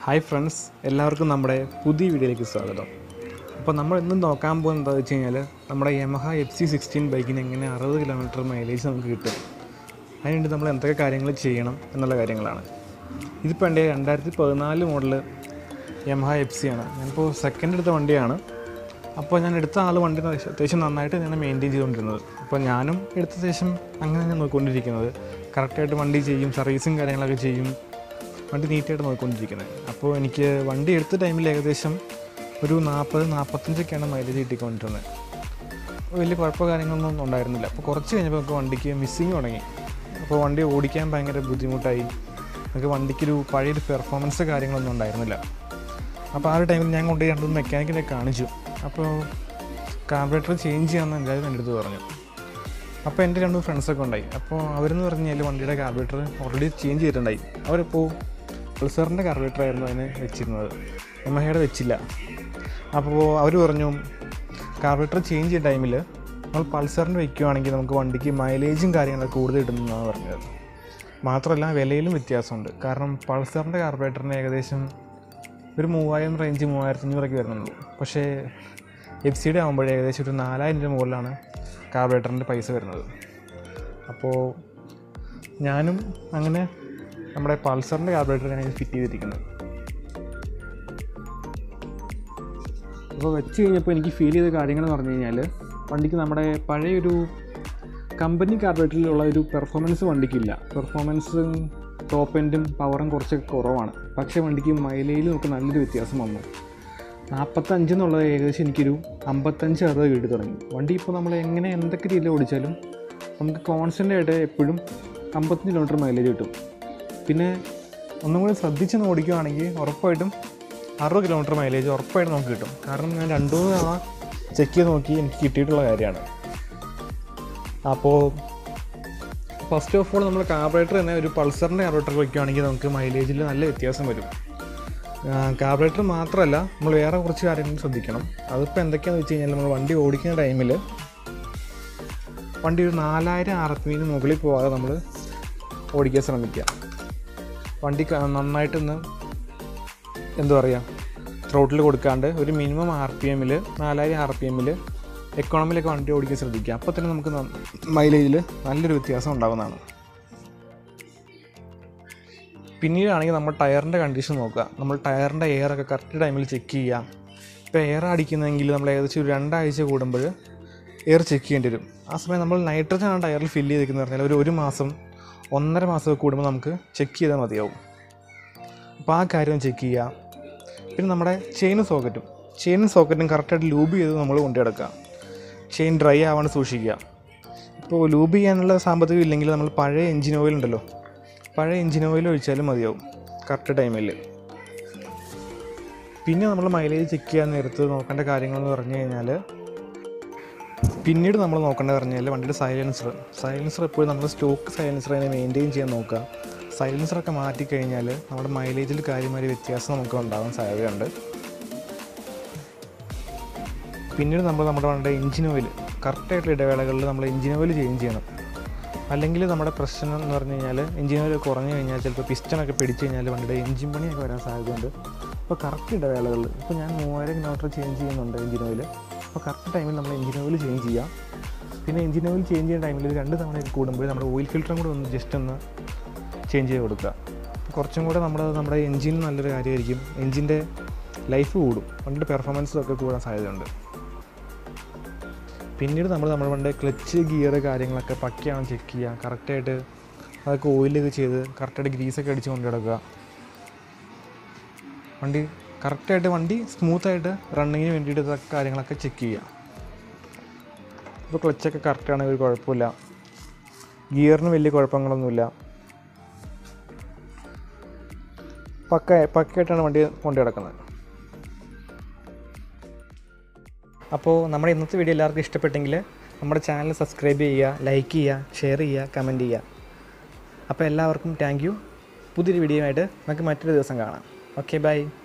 hi friends എല്ലാവർക്കും നമ്മുടെ പുതിയ വീഡിയോയിലേക്ക് സ്വാഗതം അപ്പോൾ നമ്മൾ ഇന്നും നോക്കാൻ പോകുന്നത് എന്താണെന്ന് വെച്ച് കഴിഞ്ഞാൽ നമ്മുടെ യമഹ എഫ് സി സിക്സ്റ്റീൻ ബൈക്കിന് എങ്ങനെ അറുപത് കിലോമീറ്റർ മൈലേജ് നമുക്ക് കിട്ടും അതിനുവേണ്ടി നമ്മൾ എന്തൊക്കെ കാര്യങ്ങൾ ചെയ്യണം എന്നുള്ള കാര്യങ്ങളാണ് ഇതിപ്പോൾ എൻ്റെ രണ്ടായിരത്തി പതിനാല് മോഡൽ യമഹ എഫ് സി ആണ് ഞാനിപ്പോൾ സെക്കൻഡ് എടുത്ത വണ്ടിയാണ് അപ്പോൾ ഞാൻ എടുത്ത ആൾ വണ്ടി അത്യാവശ്യം നന്നായിട്ട് ഞാൻ മെയിൻറ്റെയിൻ ചെയ്തുകൊണ്ടിരുന്നത് അപ്പോൾ ഞാനും എടുത്ത ശേഷം അങ്ങനെ ഞാൻ നോക്കിക്കൊണ്ടിരിക്കുന്നത് കറക്റ്റായിട്ട് വണ്ടി ചെയ്യും സർവീസും കാര്യങ്ങളൊക്കെ ചെയ്യും വണ്ടി നീറ്റായിട്ട് നോക്കിക്കൊണ്ടിരിക്കുന്നത് അപ്പോൾ എനിക്ക് വണ്ടി എടുത്ത ടൈമിൽ ഏകദേശം ഒരു നാൽപ്പത് നാൽപ്പത്തഞ്ചൊക്കെയാണ് മൈലേജ് കിട്ടിക്കൊണ്ടിരുന്നത് അപ്പോൾ വലിയ കുഴപ്പമോ കാര്യങ്ങളൊന്നും ഉണ്ടായിരുന്നില്ല അപ്പോൾ കുറച്ച് കഴിഞ്ഞപ്പോൾ നമുക്ക് വണ്ടിക്ക് മിസ്സിങ് തുടങ്ങി അപ്പോൾ വണ്ടി ഓടിക്കാൻ ഭയങ്കര ബുദ്ധിമുട്ടായി നമുക്ക് വണ്ടിക്കൊരു പഴയൊരു പെർഫോമൻസ് കാര്യങ്ങളൊന്നും ഉണ്ടായിരുന്നില്ല അപ്പോൾ ആ ഒരു ടൈമിൽ ഞാൻ കൊണ്ടുപോയി രണ്ടു മെക്കാനിക്കിനെ കാണിച്ചു അപ്പോൾ കാർബറേറ്റർ ചേഞ്ച് ചെയ്യാമെന്ന് എന്തായാലും എൻ്റെ അടുത്ത് പറഞ്ഞു അപ്പോൾ എൻ്റെ രണ്ട് ഫ്രണ്ട്സൊക്കെ ഉണ്ടായി അപ്പോൾ അവരെന്ന് പറഞ്ഞാൽ വണ്ടിയുടെ കാർബറേറ്റർ ഓൾറെഡി ചേഞ്ച് ചെയ്തിട്ടുണ്ടായി അവരിപ്പോൾ പൾസറിൻ്റെ കാർബറേറ്റർ ആയിരുന്നു അതിന് വെച്ചിരുന്നത് എംഐയുടെ വെച്ചില്ല അപ്പോൾ അവർ പറഞ്ഞു കാർബറേറ്റർ ചേഞ്ച് ചെയ്ത ടൈമിൽ നമ്മൾ പൾസറിൻ്റെ വയ്ക്കുകയാണെങ്കിൽ നമുക്ക് വണ്ടിക്ക് മൈലേജും കാര്യങ്ങളൊക്കെ കൂടുതൽ കിട്ടുന്നതാണ് പറഞ്ഞത് മാത്രമല്ല വിലയിലും വ്യത്യാസമുണ്ട് കാരണം പൾസറിൻ്റെ കാർബറേറ്ററിന് ഏകദേശം ഒരു മൂവായിരം റേഞ്ച് മൂവായിരത്തി അഞ്ഞൂറൊക്കെ വരുന്നുള്ളൂ പക്ഷേ എഫ് സിയുടെ ആകുമ്പോഴേ ഏകദേശം ഒരു നാലായിരം രൂപ മുകളിലാണ് കാർബറേറ്ററിൻ്റെ പൈസ വരുന്നത് അപ്പോൾ ഞാനും അങ്ങനെ നമ്മുടെ പൾസറിൻ്റെ കാർബറേറ്ററാണ് ഇത് ഫിറ്റ് ചെയ്തിരിക്കുന്നത് അപ്പോൾ വെച്ച് കഴിഞ്ഞപ്പോൾ എനിക്ക് ഫീൽ ചെയ്ത കാര്യങ്ങൾ എന്ന് പറഞ്ഞു കഴിഞ്ഞാൽ വണ്ടിക്ക് നമ്മുടെ പഴയൊരു കമ്പനി കാർബറേറ്ററിലുള്ള ഒരു പെർഫോമൻസ് വണ്ടിക്കില്ല പെർഫോമൻസും ടോപ്പ് എൻഡും പവറും കുറച്ചൊക്കെ കുറവാണ് പക്ഷേ വണ്ടിക്ക് മൈലേജിൽ നമുക്ക് നല്ലൊരു വ്യത്യാസം വന്നു നാൽപ്പത്തഞ്ച് എന്നുള്ളത് ഏകദേശം എനിക്കൊരു അമ്പത്തഞ്ച് അറുപത് കിട്ടി തുടങ്ങി വണ്ടി ഇപ്പോൾ നമ്മൾ എങ്ങനെ എന്തൊക്കെ രീതിയിൽ ഓടിച്ചാലും നമുക്ക് കോൺസ്റ്റൻ്റ് ആയിട്ട് എപ്പോഴും അമ്പത്തഞ്ച് കിലോമീറ്റർ മൈലേജ് കിട്ടും പിന്നെ ഒന്നും കൂടി ശ്രദ്ധിച്ച് ഓടിക്കുകയാണെങ്കിൽ ഉറപ്പായിട്ടും അറുപത് കിലോമീറ്റർ മൈലേജ് ഉറപ്പായിട്ടും നമുക്ക് കിട്ടും കാരണം ഞാൻ രണ്ടു മൂന്ന് തവണ ചെക്ക് ചെയ്ത് നോക്കി എനിക്ക് കിട്ടിയിട്ടുള്ള കാര്യമാണ് അപ്പോൾ ഫസ്റ്റ് ഓഫ് ഓൾ നമ്മൾ കാർബറേറ്റർ തന്നെ ഒരു പൾസറിൻ്റെ കാർബറേറ്റർ വയ്ക്കുകയാണെങ്കിൽ നമുക്ക് മൈലേജിൽ നല്ല വ്യത്യാസം വരും കാർബറേറ്റർ മാത്രമല്ല നമ്മൾ വേറെ കുറച്ച് കാര്യങ്ങൾ ശ്രദ്ധിക്കണം അതിപ്പോൾ എന്തൊക്കെയാണെന്ന് വെച്ച് കഴിഞ്ഞാൽ നമ്മൾ വണ്ടി ഓടിക്കുന്ന ടൈമിൽ വണ്ടി ഒരു നാലായിരം ആർ പി എമ്മിന് മുകളിൽ പോകാതെ നമ്മൾ ഓടിക്കാൻ ശ്രമിക്കുക വണ്ടി ക- നന്നായിട്ടൊന്ന് എന്താ പറയുക ത്രോട്ടിൽ കൊടുക്കാണ്ട് ഒരു മിനിമം ആർ പി എമ്മിൽ നാലായിരം ആർ പി എമ്മിൽ എക്കോണമിയിലൊക്കെ വണ്ടി ഓടിക്കാൻ ശ്രദ്ധിക്കുക അപ്പോൾ തന്നെ നമുക്ക് മൈലേജിൽ നല്ലൊരു വ്യത്യാസം ഉണ്ടാകുന്നതാണ് പിന്നീടാണെങ്കിൽ നമ്മൾ ടയറിൻ്റെ കണ്ടീഷൻ നോക്കുക നമ്മൾ ടയറിൻ്റെ എയറൊക്കെ കറക്റ്റ് ടൈമിൽ ചെക്ക് ചെയ്യുക ഇപ്പോൾ എയർ അടിക്കുന്നതെങ്കിൽ നമ്മൾ ഏകദേശം ഒരു രണ്ടാഴ്ച കൂടുമ്പോൾ എയർ ചെക്ക് ചെയ്യേണ്ടി വരും ആ സമയം നമ്മൾ നൈട്രജൻ ആണ് ടയറിൽ ഫില്ല് ചെയ്തിരിക്കുന്നത് പറഞ്ഞാൽ ഒരു ഒരു മാസം ഒന്നര മാസമൊക്കെ കൂടുമ്പോൾ നമുക്ക് ചെക്ക് ചെയ്താൽ മതിയാവും അപ്പോൾ ആ കാര്യം ചെക്ക് ചെയ്യുക പിന്നെ നമ്മുടെ ചെയിനും സോക്കറ്റും ചെയിനും സോക്കറ്റും കറക്റ്റായിട്ട് ലൂബ് ചെയ്ത് നമ്മൾ കൊണ്ടുനടക്കുക ചെയിൻ ഡ്രൈ ആവാണ്ട് സൂക്ഷിക്കുക ഇപ്പോൾ ലൂബ് ചെയ്യാനുള്ള സാമ്പത്തികം ഇല്ലെങ്കിൽ നമ്മൾ പഴയ എഞ്ചിൻ ഓയിൽ ഉണ്ടല്ലോ പഴയ എഞ്ചിൻ ഓയിൽ ഒഴിച്ചാലും മതിയാവും കറക്റ്റ് ടൈമിൽ പിന്നെ നമ്മൾ മൈലേജ് ചെക്ക് ചെയ്യാൻ നേരത്ത് നോക്കേണ്ട കാര്യങ്ങളെന്ന് പറഞ്ഞു കഴിഞ്ഞാൽ പിന്നീട് നമ്മൾ നോക്കേണ്ടത് പറഞ്ഞാൽ വണ്ടിയുടെ സൈലൻസർ സൈലൻസർ എപ്പോഴും നമ്മൾ സ്റ്റോക്ക് സൈലൻസർ അതിനെ മെയിൻറ്റെയിൻ ചെയ്യാൻ നോക്കുക സൈലൻസറൊക്കെ മാറ്റിക്കഴിഞ്ഞാൽ നമ്മുടെ മൈലേജിൽ കാര്യമായ വ്യത്യാസം നമുക്ക് ഉണ്ടാകാൻ സാധ്യതയുണ്ട് പിന്നീട് നമ്മൾ നമ്മുടെ വണ്ടിയുടെ എഞ്ചിൻ ഓയിൽ കറക്റ്റായിട്ടുള്ള ഇടവേളകളിൽ നമ്മൾ എഞ്ചിൻ ഓയിൽ ചേഞ്ച് ചെയ്യണം അല്ലെങ്കിൽ നമ്മുടെ പ്രശ്നം എന്ന് പറഞ്ഞു കഴിഞ്ഞാൽ എഞ്ചിൻ ഓയിൽ കുറഞ്ഞു കഴിഞ്ഞാൽ ചിലപ്പോൾ പിസ്റ്റണൊക്കെ പിടിച്ച് കഴിഞ്ഞാൽ വണ്ടിയുടെ എഞ്ചിൻ പണിയൊക്കെ വരാൻ സാധ്യതയുണ്ട് അപ്പോൾ കറക്റ്റ് ഇടവേളകളിൽ ഇപ്പോൾ ഞാൻ മൂവായിരം കിലോമീറ്റർ ചേഞ്ച് ചെയ്യുന്നുണ്ട് എഞ്ചിൻ ഓയിൽ അപ്പോൾ കറക്റ്റ് ടൈമിൽ നമ്മൾ എഞ്ചിൻ ഓയിൽ ചേഞ്ച് ചെയ്യാം പിന്നെ എഞ്ചിൻ ഓയിൽ ചേഞ്ച് ചെയ്യുന്ന ടൈമിൽ ഒരു രണ്ട് തവണ കൂടുമ്പോൾ നമ്മുടെ ഓയിൽ ഫിൽറ്ററും കൂടെ ഒന്ന് ജസ്റ്റ് ഒന്ന് ചേഞ്ച് ചെയ്ത് കൊടുക്കുക അപ്പോൾ കുറച്ചും കൂടെ നമ്മുടെ നമ്മുടെ എഞ്ചിൻ നല്ലൊരു കാര്യമായിരിക്കും എഞ്ചിൻ്റെ ലൈഫ് കൂടും വണ്ടിയുടെ പെർഫോമൻസും ഒക്കെ കൂടാൻ സാധ്യതയുണ്ട് പിന്നീട് നമ്മൾ നമ്മുടെ വണ്ടി ക്ലച്ച് ഗിയർ കാര്യങ്ങളൊക്കെ പക്കയാണോ ചെക്ക് ചെയ്യുക കറക്റ്റായിട്ട് അതൊക്കെ ഓയിലൊക്കെ ചെയ്ത് കറക്റ്റായിട്ട് ഗ്രീസൊക്കെ അടിച്ച് കൊണ്ട് കിടക്കുക വണ്ടി കറക്റ്റായിട്ട് വണ്ടി സ്മൂത്തായിട്ട് റണ്ണിങ്ങിന് വേണ്ടിയിട്ട് ഇതൊക്കെ കാര്യങ്ങളൊക്കെ ചെക്ക് ചെയ്യുക ഇപ്പോൾ ക്ലച്ചൊക്കെ കറക്റ്റാണ് ഒരു കുഴപ്പമില്ല ഗിയറിന് വലിയ കുഴപ്പങ്ങളൊന്നുമില്ല പക്ക പക്കയായിട്ടാണ് വണ്ടി കൊണ്ട് കിടക്കുന്നത് അപ്പോൾ നമ്മുടെ ഇന്നത്തെ വീഡിയോ എല്ലാവർക്കും ഇഷ്ടപ്പെട്ടെങ്കിൽ നമ്മുടെ ചാനൽ സബ്സ്ക്രൈബ് ചെയ്യുക ലൈക്ക് ചെയ്യുക ഷെയർ ചെയ്യുക കമൻറ്റ് ചെയ്യുക അപ്പോൾ എല്ലാവർക്കും താങ്ക് യു പുതിയൊരു വീഡിയോ ആയിട്ട് നമുക്ക് മറ്റൊരു ദിവസം കാണാം ഓക്കെ ബൈ